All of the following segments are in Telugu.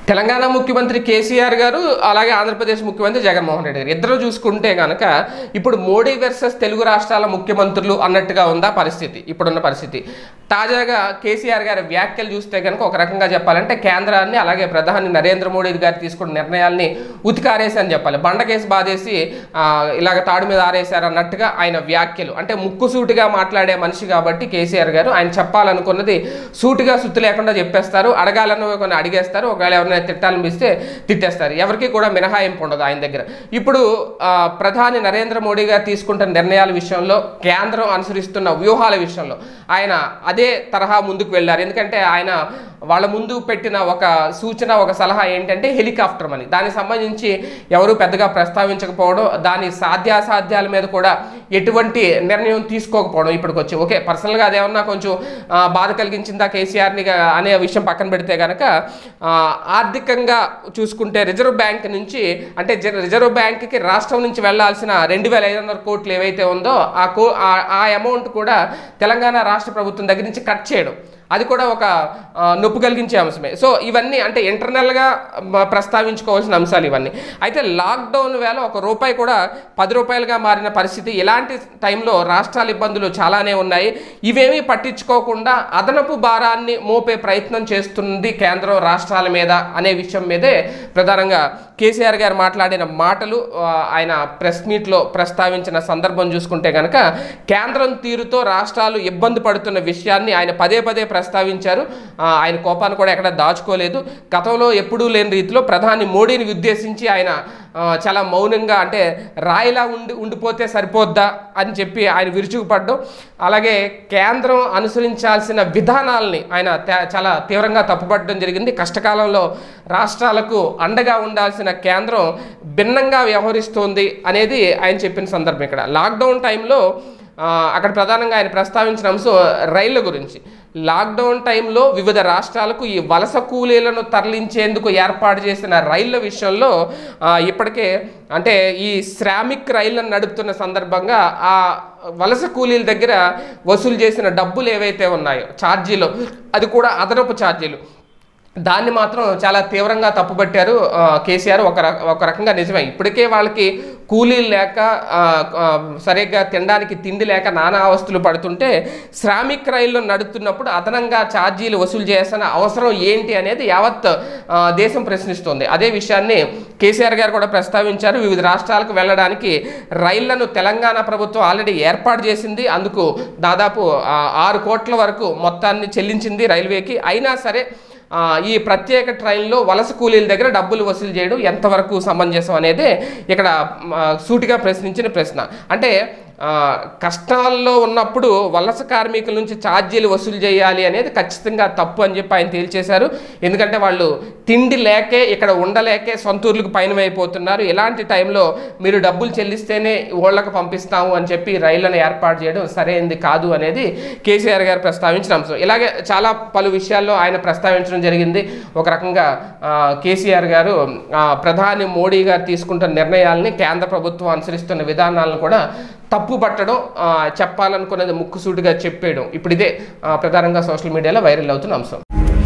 తెలంగాణ ముఖ్యమంత్రి కేసీఆర్ గారు అలాగే ఆంధ్రప్రదేశ్ ముఖ్యమంత్రి జగన్మోహన్ రెడ్డి గారు ఇద్దరు చూసుకుంటే కనుక ఇప్పుడు మోడీ వర్సెస్ తెలుగు రాష్ట్రాల ముఖ్యమంత్రులు అన్నట్టుగా ఉందా పరిస్థితి ఇప్పుడున్న పరిస్థితి తాజాగా కేసీఆర్ గారి వ్యాఖ్యలు చూస్తే కనుక ఒక రకంగా చెప్పాలంటే కేంద్రాన్ని అలాగే ప్రధాని నరేంద్ర మోడీ గారు తీసుకున్న నిర్ణయాల్ని ఉతికారేసి అని చెప్పాలి బండకేసి బాధేసి ఆ, ఇలాగ తాడు మీద ఆరేశారు అన్నట్టుగా ఆయన వ్యాఖ్యలు అంటే ముక్కుసూటిగా మాట్లాడే మనిషి కాబట్టి కేసీఆర్ గారు ఆయన చెప్పాలనుకున్నది సూటిగా సుత్తి లేకుండా చెప్పేస్తారు అడగాలను కొన్ని అడిగేస్తారు ఒకవేళ ఎవరైనా తిట్టాలనిపిస్తే తిట్టేస్తారు ఎవరికి కూడా మినహాయింపు ఉండదు ఆయన దగ్గర ఇప్పుడు ఆ, ప్రధాని నరేంద్ర మోడీ గారు తీసుకుంటున్న నిర్ణయాల విషయంలో కేంద్రం అనుసరిస్తున్న వ్యూహాల విషయంలో ఆయన అదే తరహా ముందుకు వెళ్ళారు ఎందుకంటే ఆయన వాళ్ళ ముందు పెట్టిన ఒక సూచన ఒక సలహా ఏంటంటే హెలికాప్టర్ అని దానికి సంబంధించి ఎవరు పెద్దగా ప్రస్తావించకపోవడం దాని సాధ్యాసాధ్యాల మీద కూడా ఎటువంటి నిర్ణయం తీసుకోకపోవడం ఇప్పటికి వచ్చి ఓకే పర్సనల్గా అదేమన్నా కొంచెం ఆ, బాధ కలిగించిందా కేసీఆర్ని గా- అనే విషయం పక్కన పెడితే కనుక ఆ, ఆర్థికంగా చూసుకుంటే రిజర్వ్ బ్యాంక్ నుంచి అంటే జ- రిజర్వ్ బ్యాంక్కి రాష్ట్రం నుంచి వెళ్లాల్సిన రెండు వేల ఐదు వందల కోట్లు ఏవైతే ఉందో ఆ కో ఆ- ఆ అమౌంట్ కూడా తెలంగాణ రాష్ట్ర ప్రభుత్వం దగ్గర నుంచి కట్ చేయడం అది కూడా ఒక ఆ, నొప్పి కలిగించే అంశమే సో ఇవన్నీ అంటే ఇంటర్నల్గా మ- ప్రస్తావించుకోవాల్సిన అంశాలు ఇవన్నీ అయితే లాక్డౌన్ వేళ ఒక రూపాయి కూడా పది రూపాయలుగా మారిన పరిస్థితి ఇలాంటి టైంలో రాష్ట్రాల ఇబ్బందులు చాలానే ఉన్నాయి ఇవేమీ పట్టించుకోకుండా అదనపు భారాన్ని మోపే ప్రయత్నం చేస్తుంది కేంద్రం రాష్ట్రాల మీద అనే విషయం మీదే ప్రధానంగా కేసీఆర్ గారు మాట్లాడిన మాటలు ఆ, ఆయన ప్రెస్ మీట్లో ప్రస్తావించిన సందర్భం చూసుకుంటే కనుక కేంద్రం తీరుతో రాష్ట్రాలు ఇబ్బంది పడుతున్న విషయాన్ని ఆయన పదే పదే ప్రస్తావించారు ఆ, ఆయన కోపాన్ని కూడా ఎక్కడ దాచుకోలేదు గతంలో ఎప్పుడూ లేని రీతిలో ప్రధాని మోడీని ఉద్దేశించి ఆయన ఆ, చాలా మౌనంగా అంటే రాయిలా ఉండి ఉండిపోతే సరిపోద్దా అని చెప్పి ఆయన విరుచుకుపడ్డం అలాగే కేంద్రం అనుసరించాల్సిన విధానాల్ని ఆయన తే- చాలా తీవ్రంగా తప్పుపడడం జరిగింది కష్టకాలంలో రాష్ట్రాలకు అండగా ఉండాల్సిన కేంద్రం భిన్నంగా వ్యవహరిస్తోంది అనేది ఆయన చెప్పిన సందర్భం ఇక్కడ లాక్డౌన్ టైంలో ఆ, అక్కడ ప్రధానంగా ఆయన ప్రస్తావించిన అంశం రైళ్ల గురించి లాక్డౌన్ టైంలో వివిధ రాష్ట్రాలకు ఈ వలస కూలీలను తరలించేందుకు ఏర్పాటు చేసిన రైళ్ల విషయంలో ఆ, ఇప్పటికే అంటే ఈ శ్రామిక్ రైళ్లను నడుపుతున్న సందర్భంగా ఆ వలస కూలీల దగ్గర వసూలు చేసిన డబ్బులు ఏవైతే ఉన్నాయో ఛార్జీలు అది కూడా అదనపు ఛార్జీలు దాన్ని మాత్రం చాలా తీవ్రంగా తప్పుపట్టారు ఆ, కేసీఆర్ ఒక రక- ఒక రకంగా నిజమే ఇప్పటికే వాళ్ళకి కూలీలు లేక ఆ, ఆ, సరిగ్గా తినడానికి తిండి లేక నానా అవస్థలు పడుతుంటే శ్రామిక్ రైళ్లు నడుపుతున్నప్పుడు అదనంగా ఛార్జీలు వసూలు చేయాల్సిన అవసరం ఏంటి అనేది యావత్ ఆ, దేశం ప్రశ్నిస్తోంది అదే విషయాన్ని కేసీఆర్ గారు కూడా ప్రస్తావించారు వివిధ రాష్ట్రాలకు వెళ్ళడానికి రైళ్లను తెలంగాణ ప్రభుత్వం ఆల్రెడీ ఏర్పాటు చేసింది అందుకు దాదాపు ఆ, ఆరు కోట్ల వరకు మొత్తాన్ని చెల్లించింది రైల్వేకి అయినా సరే ఆ, ఈ ప్రత్యేక ట్రైన్లో వలస కూలీల దగ్గర డబ్బులు వసూలు చేయడం ఎంతవరకు సమంజసం అనేది ఇక్కడ ఆ, సూటిగా ప్రశ్నించిన ప్రశ్న అంటే ఆ, కష్టాల్లో ఉన్నప్పుడు వలస కార్మికుల నుంచి ఛార్జీలు వసూలు చేయాలి అనేది ఖచ్చితంగా తప్పు అని చెప్పి ఆయన తేల్చేశారు ఎందుకంటే వాళ్ళు తిండి లేకే ఇక్కడ ఉండలేకే సొంతూర్లకు పైన అయిపోతున్నారు ఇలాంటి టైంలో మీరు డబ్బులు చెల్లిస్తేనే ఓళ్ళకు పంపిస్తాము అని చెప్పి రైళ్లను ఏర్పాటు చేయడం సరైనది కాదు అనేది కేసీఆర్ గారు ప్రస్తావించిన అంశం ఇలాగే చాలా పలు విషయాల్లో ఆయన ప్రస్తావించడం జరిగింది ఒక రకంగా ఆ, కేసీఆర్ గారు ఆ, ప్రధాని మోడీ గారు తీసుకుంటున్న నిర్ణయాల్ని కేంద్ర ప్రభుత్వం అనుసరిస్తున్న విధానాలను కూడా తప్పు పట్టడం ఆ, చెప్పాలనుకున్నది ముక్కుసూటిగా చెప్పేయడం ఇప్పుడు ఇదే ఆ, ప్రధానంగా సోషల్ మీడియాలో వైరల్ అవుతున్న అంశం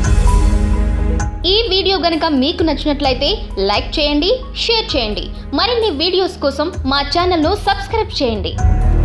ఈ వీడియో గనుక మీకు నచ్చినట్లయితే లైక్ చేయండి షేర్ చేయండి మరిన్ని వీడియోస్ కోసం మా ఛానల్ను సబ్స్క్రైబ్ చేయండి